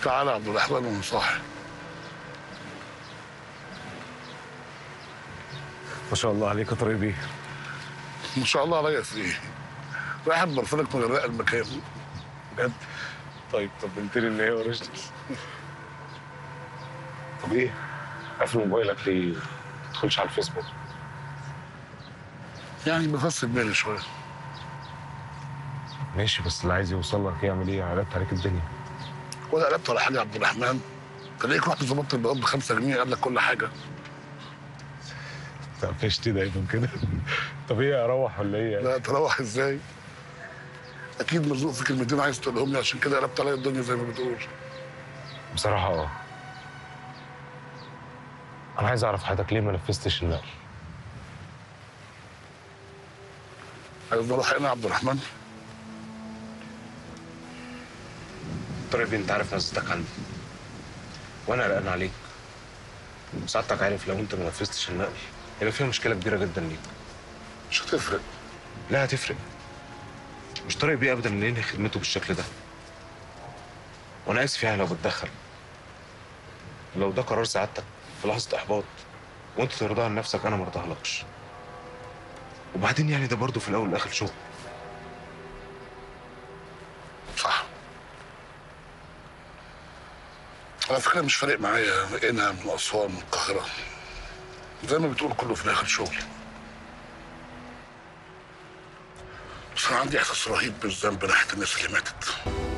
تعالى يا عبد الرحمن ومصاحي ما شاء الله عليك يا طارق بيه ما شاء الله عليا في ايه واحد برفلك مغرقه المكان بجد طيب طمنتني ان هي ورشتي طب ايه قافل موبايلك ليه ما تدخلش على الفيسبوك يعني بفصل بالي شويه ماشي بس اللي عايز يوصل لك يعمل ايه قلبت عليك الدنيا ولا قلبت ولا حاجه يا عبد الرحمن تلاقيك رحت ظبطت البياض ب 5 جنيه قال لك كل حاجه قفشتي دايما كده طب ايه اروح ولا ايه لا تروح ازاي اكيد مزنوق في كلمتين عايز تقولهم لي عشان كده قلبت عليا الدنيا زي ما بتقول بصراحه اه انا عايز اعرف حضرتك ليه ما نفذتش النقل عايز نروح هنا يا عبد الرحمن طارق بيه انت عارف نزلتك عندي وانا قلقان عليك سعادتك عارف لو انت ما نفذتش النقل هيبقى فيها مشكله كبيره جدا ليك مش هتفرق لا هتفرق مش طارق بيه ابدا اللي ينهي خدمته بالشكل ده وانا اسف يعني لو بتدخل لو ده قرار سعادتك في لحظه احباط وانت ترضاها لنفسك انا ما ارضاهالكش وبعدين يعني ده برضه في الاول والاخر شغل صح على فكره مش فارق معايا هنا من اسوان من القاهره زي ما بتقول كله في الاخر شغل بس انا عندي احساس رهيب بالذنب ناحيه الناس اللي ماتت